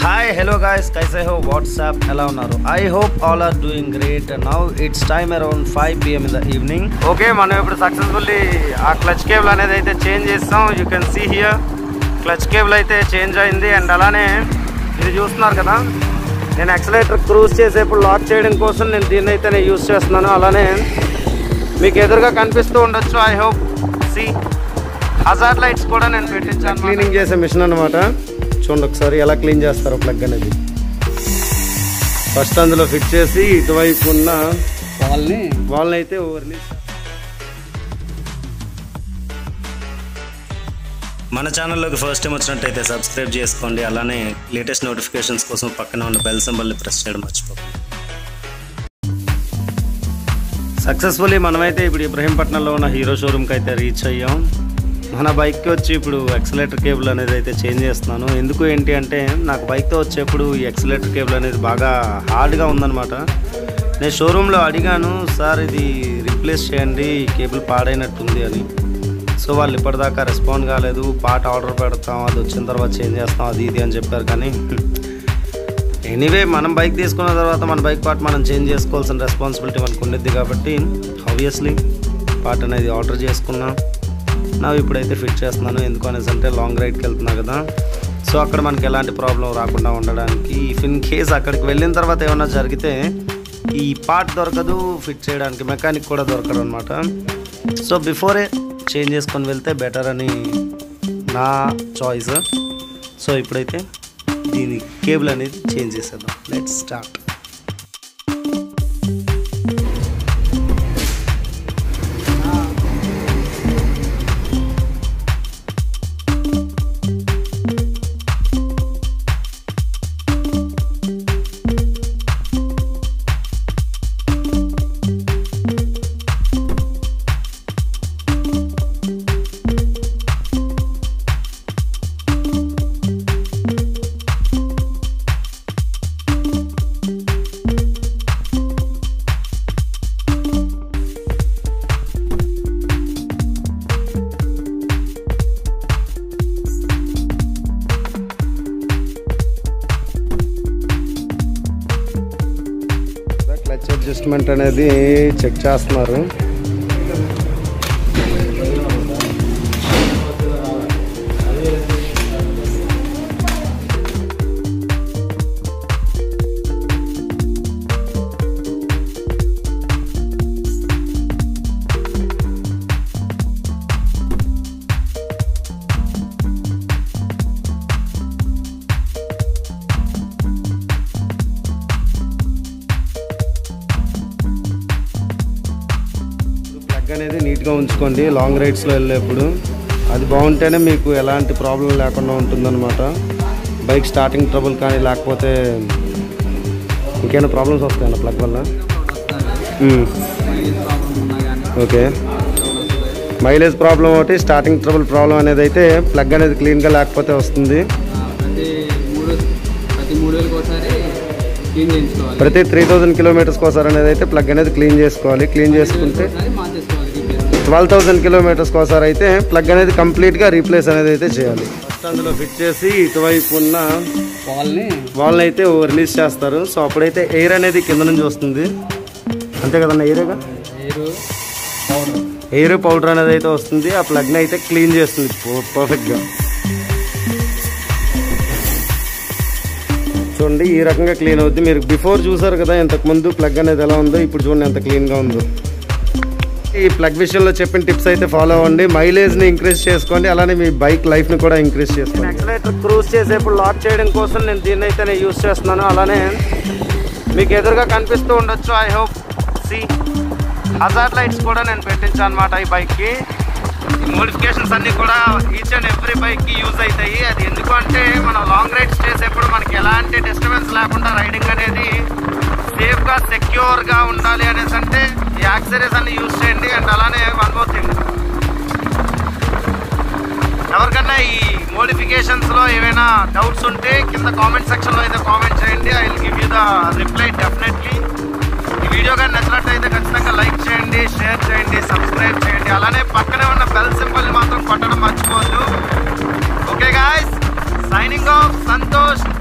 Hi hello guys కైసే హో what's up ఎలా ఉన్నారు I hope all are doing great now it's time around five PM in the evening okay మనం ఇప్పుడు successfully ఆ clutch cable అనేది అయితే చేంజ్ చేస్తాం you can see here clutch cable అయితే చేంజ్ అయింది అండ్ అలానే ఇది చూస్తున్నారు కదా నేను యాక్సిలేటర్ క్రూజ్ చేసేప్పుడు లాక్ చేయడం కోసం నేను దీన్ని అయితే నేను యూస్ చేస్తున్నాను అలానే మీకు ఎదురుగా కనిపిస్తూ ఉండొచ్చు I hope see hazard lights కూడా నేను పెట్టించాను క్లీనింగ్ చేసే మిషన్ అనమాట చూడండి ఒకసారి ఎలా క్లీన్ చేస్తారో ప్లగ్ అనేది ఫస్ట్ అందులో ఫిట్ చేసి ఇటువైపు ఉన్న వాళ్ళని వాళ్ళని అయితే ఓవర్ని మన ఛానల్లోకి ఫస్ట్ టైం వచ్చినట్టయితే సబ్స్క్రైబ్ చేసుకోండి అలానే లేటెస్ట్ నోటిఫికేషన్స్ కోసం పక్కన ఉన్న బెల్ సింబల్ని ప్రెస్ చేయడం మర్చిపోకండి సక్సెస్ఫుల్లీ మనమైతే ఇప్పుడు ఇబ్రహీంపట్నంలో ఉన్న హీరో షోరూమ్కి అయితే రీచ్ అయ్యాం మన బైక్కి వచ్చి ఇప్పుడు ఎక్సలేటర్ కేబుల్ అనేది అయితే చేంజ్ చేస్తున్నాను ఎందుకు ఏంటి అంటే నాకు బైక్తో వచ్చేప్పుడు ఈ ఎక్సలేటర్ కేబుల్ అనేది బాగా హార్డ్గా ఉందన్నమాట నేను షోరూంలో అడిగాను సార్ ఇది రీప్లేస్ చేయండి ఈ కేబుల్ పాడైనట్టుంది అని సో వాళ్ళు ఇప్పటిదాకా రెస్పాండ్ కాలేదు పార్ట్ ఆర్డర్ పెడతాం అది వచ్చిన తర్వాత చేంజ్ చేస్తాం అది ఇది అని చెప్పారు కానీ ఎనీవే మనం బైక్ తీసుకున్న తర్వాత మన బైక్ పార్ట్ మనం చేంజ్ చేసుకోవాల్సిన రెస్పాన్సిబిలిటీ మనకు ఉండిద్ది కాబట్టి ఆబ్వియస్లీ పార్ట్ అనేది ఆర్డర్ చేసుకున్నాం నా ఇప్పుడైతే ఫిట్ చేస్తున్నాను ఎందుకు అనేసి అంటే లాంగ్ రైడ్కి వెళ్తున్నా కదా సో అక్కడ మనకి ఎలాంటి ప్రాబ్లం రాకుండా ఉండడానికి ఇఫ్ ఇన్ కేస్ అక్కడికి వెళ్ళిన తర్వాత ఏమైనా జరిగితే ఈ పార్ట్ దొరకదు ఫిట్ చేయడానికి మెకానిక్ కూడా దొరకడు అనమాట సో బిఫోరే చేంజ్ చేసుకొని వెళ్తే బెటర్ అని నా చాయిస్ సో ఇప్పుడైతే దీని కేబుల్ అనేది చేంజ్ చేసేద్దాం లెట్ స్టార్ట్ క్లచ్ అడ్జస్ట్మెంట్ అనేది చెక్ చేస్తున్నారు ప్లగ్ అనేది నీట్గా ఉంచుకోండి లాంగ్ రైడ్స్లో వెళ్ళేప్పుడు అది బాగుంటేనే మీకు ఎలాంటి ప్రాబ్లం లేకుండా ఉంటుందన్నమాట బైక్ స్టార్టింగ్ ట్రబుల్ కానీ లేకపోతే ఇంకేమైనా ప్రాబ్లమ్స్ వస్తాయన్న ప్లగ్ వల్ల మ్మ్. ఓకే మైలేజ్ ప్రాబ్లం ఒకటి స్టార్టింగ్ ట్రబుల్ ప్రాబ్లం అనేది అయితే ప్లగ్ అనేది క్లీన్గా లేకపోతే వస్తుంది ప్రతి మూడు ప్రతి మూడు వేలకు ఒకసారి క్లీన్ చేయించుకోవాలి ప్రతి త్రీ థౌజండ్ కిలోమీటర్స్కి ఒకసారి అనేది అయితే ప్లగ్ అనేది క్లీన్ చేసుకోవాలి క్లీన్ చేసుకుంటే ఒకసారి మార్చేసుకోవాలి రిపేర్ ట్వెల్వ్ థౌసండ్ కిలోమీటర్స్కి ఒకసారి అయితే ప్లగ్ అనేది కంప్లీట్గా రీప్లేస్ అనేది అయితే చేయాలి ఫస్ట్ అందులో ఫిట్ చేసి ఇటువైపు ఉన్న వాళ్ళని వాళ్ళని అయితే రిలీజ్ చేస్తారు సో అప్పుడైతే ఎయిర్ అనేది కింద నుంచి వస్తుంది అంతే కదన్న ఎయిరేగా ఎయిర్ పౌడర్ ఎయిర్ పౌడర్ అనేది అయితే వస్తుంది ఆ ప్లగ్ని అయితే క్లీన్ చేస్తుంది పర్ఫెక్ట్గా చూడండి ఈ రకంగా క్లీన్ అవుద్ది మీరు బిఫోర్ చూసారు కదా ఇంతకు ముందు ప్లగ్ అనేది ఎలా ఉందో ఇప్పుడు చూడండి ఎంత క్లీన్గా ఉందో ఈ ప్లగ్ విషయంలో చెప్పిన టిప్స్ అయితే ఫాలో అవ్వండి మైలేజ్ని ఇంక్రీజ్ చేసుకోండి అలానే మీ బైక్ లైఫ్ని కూడా ఇంక్రీజ్ చేసుకోండి యాక్సిలేటర్ క్రూజ్ చేసేప్పుడు లాక్ చేయడం కోసం నేను దీన్ని అయితే నేను యూస్ చేస్తున్నాను అలానే మీకు ఎదురుగా కనిపిస్తూ ఉండొచ్చు I hope see hazard lights కూడా నేను పెట్టించాను అనమాట ఈ బైక్కి మోడిఫికేషన్స్ అన్నీ కూడా ఈచ్ అండ్ ఎవ్రీ బైక్కి యూజ్ అవుతాయి అది ఎందుకు అంటే మనం లాంగ్ రైడ్స్ చేసేప్పుడు మనకి ఎలాంటి డిస్టర్బెన్స్ లేకుండా రైడింగ్ అనేది సేఫ్గా సెక్యూర్గా ఉండాలి అనేసి అంటే ఈ యాక్సరీస్ అన్ని యూజ్ చేయండి అండ్ అలానే వన్ మోర్ థింగ్ ఎవరికన్నా ఈ మోడిఫికేషన్స్లో ఏమైనా డౌట్స్ ఉంటే కింద కామెంట్ సెక్షన్లో అయితే కామెంట్ చేయండి I will give you the reply definitely ఈ వీడియో కానీ నచ్చినట్లయితే ఖచ్చితంగా లైక్ చేయండి షేర్ చేయండి సబ్స్క్రైబ్ చేయండి అలానే పక్కనే ఉన్న బెల్ సింబల్ మాత్రం కొట్టడం మర్చిపోవద్దు okay guys signing off Santosh